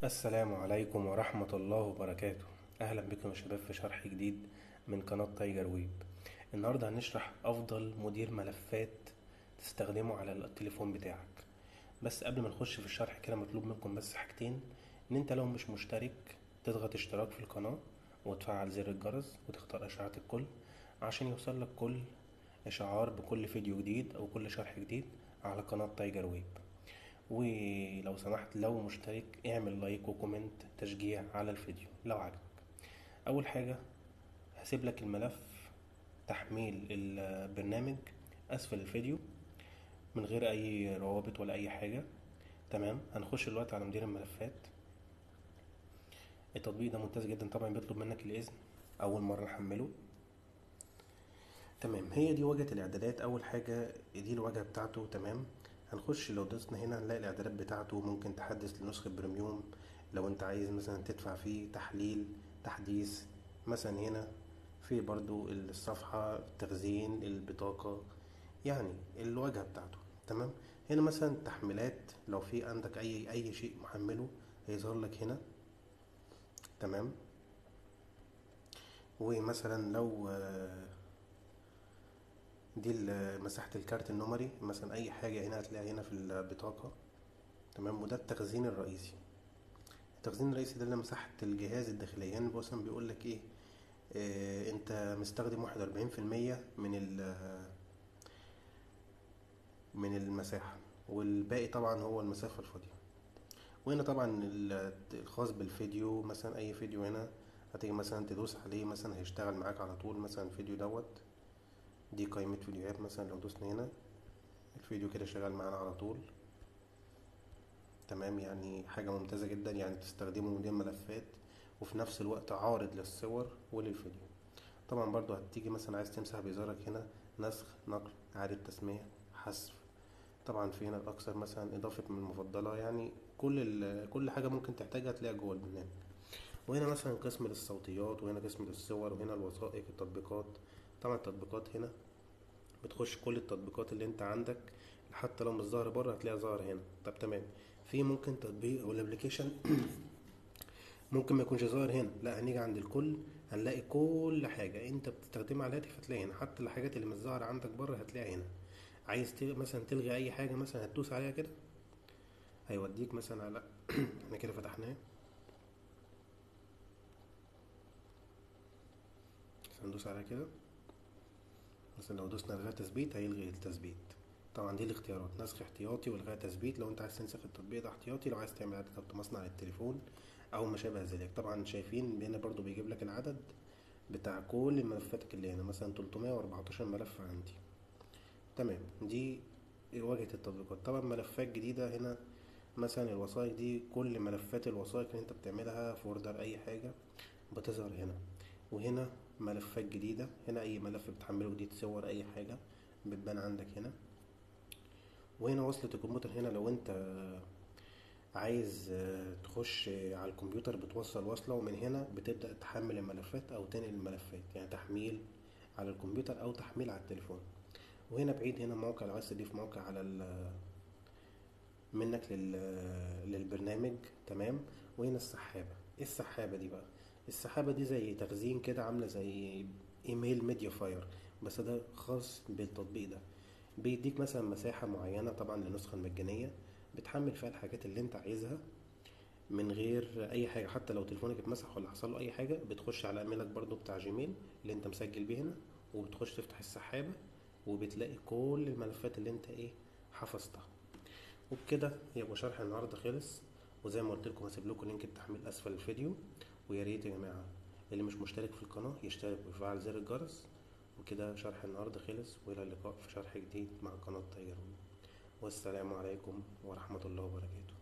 السلام عليكم ورحمة الله وبركاته أهلا بكم يا شباب في شرح جديد من قناة تايجر ويب النهاردة هنشرح أفضل مدير ملفات تستخدمه على التليفون بتاعك بس قبل ما نخش في الشرح كده مطلوب منكم بس حاجتين إن أنت لو مش مشترك تضغط اشتراك في القناة وتفعل زر الجرس وتختار إشعارات الكل عشان يوصلك كل إشعار بكل فيديو جديد أو كل شرح جديد على قناة تايجر ويب ولو سمحت لو مشترك اعمل لايك وكومنت تشجيع على الفيديو لو عجبك اول حاجة هسيب لك الملف تحميل البرنامج اسفل الفيديو من غير اي روابط ولا اي حاجة تمام هنخش دلوقتي على مدير الملفات التطبيق ده ممتاز جدا طبعا بيطلب منك الاذن اول مرة نحمله تمام هي دي واجهة الاعدادات اول حاجة دي الواجهة بتاعته تمام هنخش لو دوسنا هنا هنلاقي الاعدادات بتاعته ممكن تحدث لنسخة بريميوم لو انت عايز مثلا تدفع فيه تحليل تحديث مثلا هنا في برضو الصفحة التخزين البطاقة يعني الواجهة بتاعته تمام هنا مثلا تحميلات لو في عندك اي اي شيء محمله هيظهر لك هنا تمام ومثلا لو دي مساحة الكارت النمري مثلا أي حاجة هنا هتلاقيها هنا في البطاقة تمام وده التخزين الرئيسي التخزين الرئيسي ده اللي مساحة الجهاز الداخلية يعني مثلا بيقول لك إيه آه أنت مستخدم واحد وأربعين في المية من ال من المساحة والباقي طبعا هو المسافة الفاضية وهنا طبعا الخاص بالفيديو مثلا أي فيديو هنا هتيجي مثلا تدوس عليه مثلا هيشتغل معاك على طول مثلا الفيديو دوت دي قائمة فيديوهات مثلا لو دوسنا هنا الفيديو كده شغال معانا على طول تمام يعني حاجة ممتازة جدا يعني تستخدمه مدير ملفات وفي نفس الوقت عارض للصور وللفيديو طبعا برضو هتيجي مثلا عايز تمسح بيظهرك هنا نسخ نقل إعادة تسمية حذف طبعا في هنا الأكثر مثلا إضافة من المفضلة يعني كل كل حاجة ممكن تحتاجها تلاقيها جوه البرنامج وهنا مثلا قسم للصوتيات وهنا قسم للصور وهنا الوثائق التطبيقات طبعا التطبيقات هنا بتخش كل التطبيقات اللي انت عندك حتى لو مش ظاهر بره هتلاقيها ظاهر هنا طب تمام في ممكن تطبيق او الابلكيشن ممكن ما يكونش ظاهر هنا لا هنيجي عند الكل هنلاقي كل حاجة انت بتستخدمها على الهاتف هتلاقيها هنا حتى الحاجات اللي مش ظاهرة عندك بره هتلاقيها هنا عايز مثلا تلغي اي حاجة مثلا هتدوس عليها كده هيوديك مثلا على احنا كده فتحناه هندوس عليها كده مثلا لو دوسنا الغاء تثبيت هيلغي التثبيت طبعا دي الاختيارات نسخ احتياطي والغاء تثبيت لو انت عايز تنسخ التطبيق ده احتياطي لو عايز تعمل اعاده ضبط مصنع للتليفون او ما شابه ذلك طبعا شايفين هنا برضو بيجيب لك العدد بتاع كل ملفاتك اللي هنا مثلا 314 ملف عندي تمام دي واجهه التطبيقات طبعا ملفات جديده هنا مثلا الوثائق دي كل ملفات الوثائق اللي انت بتعملها فوردر اي حاجه بتظهر هنا وهنا ملفات جديدة هنا أي ملف بتحمله جديد صور أي حاجة بتبان عندك هنا وهنا وصلة الكمبيوتر هنا لو أنت عايز تخش على الكمبيوتر بتوصل وصلة ومن هنا بتبدأ تحمل الملفات أو تنقل الملفات يعني تحميل على الكمبيوتر أو تحميل على التليفون وهنا بعيد هنا موقع لو عايز تضيف موقع على منك للبرنامج تمام وهنا السحابة ايه السحابة دي بقى السحابة دي زي تخزين كده عاملة زي ايميل ميديا فاير بس ده خاص بالتطبيق ده بيديك مثلا مساحة معينة طبعا للنسخة المجانية بتحمل فيها الحاجات اللي انت عايزها من غير اي حاجة حتى لو تليفونك اتمسح ولا حصل له اي حاجة بتخش على ايميلك برضو بتاع جيميل اللي انت مسجل بيه هنا وبتخش تفتح السحابة وبتلاقي كل الملفات اللي انت ايه حفظتها وبكده يبقى شرح النهاردة خلص وزي ما قلت لكم هسيب لكم لينك التحميل اسفل الفيديو ويا ريت يا جماعه اللي مش مشترك في القناه يشترك ويفعل زر الجرس وكده شرح النهارده خلص والى اللقاء في شرح جديد مع قناه تايجر والسلام عليكم ورحمه الله وبركاته